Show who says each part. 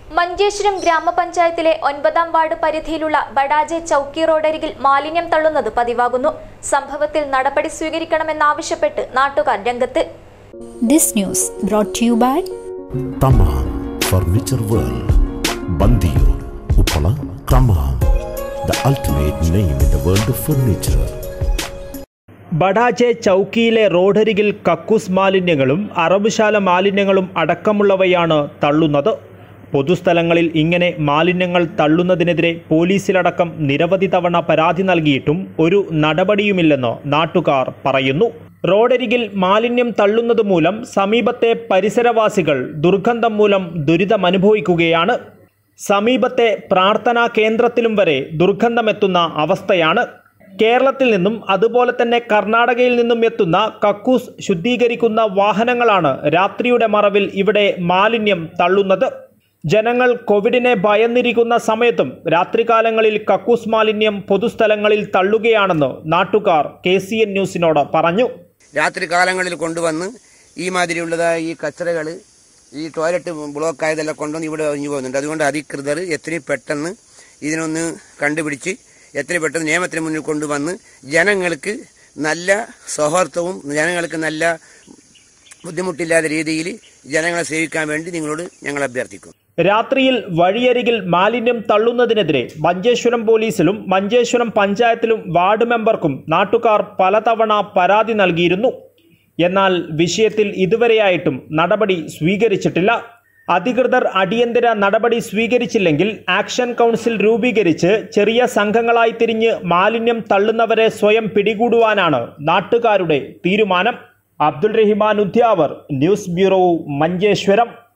Speaker 1: മഞ്ചേശ്വരം ഗ്രാമപഞ്ചായത്തിലെ ഒൻപതാം വാർഡ് പരിധിയിലുള്ള ബഡാജെ ചൌക്കി റോഡരികിൽ മാലിന്യം തള്ളുന്നത് പതിവാകുന്നു സംഭവത്തിൽ നടപടി സ്വീകരിക്കണമെന്നാവശ്യപ്പെട്ട് നാട്ടുകാർ രംഗത്ത്
Speaker 2: This news brought to you by
Speaker 3: Thamam furniture world Bandiyur Uppala Thamam the ultimate name in the world of furniture
Speaker 4: Badaje ചൌക്കിയിലെ റോഡരികിൽ കക്കൂസ് മാലിന്യങ്ങളും അറബുശാല മാലിന്യങ്ങളും അടക്കമുള്ളവയാണ് തള്ളുന്നത് പൊതുസ്ഥലങ്ങളിൽ ഇങ്ങനെ മാലിന്യങ്ങൾ തള്ളുന്നതിനെതിരെ പോലീസിലടക്കം നിരവധി തവണ പരാതി നൽകിയിട്ടും ഒരു നടപടിയുമില്ലെന്ന് നാട്ടുകാർ പറയുന്നു റോഡരികിൽ മാലിന്യം തള്ളുന്നത് മൂലം സമീപത്തെ പരിസരവാസികൾ ദുർഗന്ധം മൂലം ദുരിതമനുഭവിക്കുകയാണ് സമീപത്തെ പ്രാർത്ഥനാ കേന്ദ്രത്തിലും വരെ ദുർഗന്ധമെത്തുന്ന അവസ്ഥയാണ് കേരളത്തിൽ നിന്നും അതുപോലെ തന്നെ കർണാടകയിൽ നിന്നും എത്തുന്ന കക്കൂസ് ശുദ്ധീകരിക്കുന്ന വാഹനങ്ങളാണ് രാത്രിയുടെ മറവിൽ ഇവിടെ മാലിന്യം തള്ളുന്നത് ജനങ്ങൾ കോവിഡിനെ ഭയന്നിരിക്കുന്ന സമയത്തും രാത്രികാലങ്ങളിൽ കക്കൂസ് മാലിന്യം പൊതുസ്ഥലങ്ങളിൽ തള്ളുകയാണെന്ന് നാട്ടുകാർ കെ സി എൻ ന്യൂസിനോട് പറഞ്ഞു
Speaker 5: രാത്രി കാലങ്ങളിൽ കൊണ്ടുവന്ന് ഈ മാതിരിയുള്ളതായ ഈ കച്ചറകൾ ഈ ടോയ്ലറ്റ് ബ്ലോക്ക് ആയതെല്ലാം കൊണ്ടുവന്ന് ഇവിടെ ഒഴിഞ്ഞു പോകുന്നുണ്ട് അതുകൊണ്ട് അധികൃതർ എത്രയും പെട്ടെന്ന് ഇതിനൊന്ന് കണ്ടുപിടിച്ച് എത്രയും പെട്ടെന്ന് നിയമത്തിന് മുന്നിൽ കൊണ്ടുവന്ന് ജനങ്ങൾക്ക് നല്ല സൗഹാർദ്ദവും ജനങ്ങൾക്ക് നല്ല ബുദ്ധിമുട്ടില്ലാത്ത രീതിയിൽ ജനങ്ങളെ സേവിക്കാൻ വേണ്ടി നിങ്ങളോട് ഞങ്ങൾ അഭ്യർത്ഥിക്കും
Speaker 4: രാത്രിയിൽ വഴിയരികിൽ മാലിന്യം തള്ളുന്നതിനെതിരെ മഞ്ചേശ്വരം പോലീസിലും മഞ്ചേശ്വരം പഞ്ചായത്തിലും വാർഡ് മെമ്പർക്കും നാട്ടുകാർ പലതവണ പരാതി നൽകിയിരുന്നു എന്നാൽ വിഷയത്തിൽ ഇതുവരെയായിട്ടും നടപടി സ്വീകരിച്ചിട്ടില്ല അധികൃതർ അടിയന്തര നടപടി സ്വീകരിച്ചില്ലെങ്കിൽ ആക്ഷൻ കൗൺസിൽ രൂപീകരിച്ച് ചെറിയ സംഘങ്ങളായി തിരിഞ്ഞ് മാലിന്യം തള്ളുന്നവരെ സ്വയം പിടികൂടുവാനാണ് നാട്ടുകാരുടെ തീരുമാനം അബ്ദുൾ റഹിമാൻ ഉദ്യാവർ ന്യൂസ് ബ്യൂറോ മഞ്ചേശ്വരം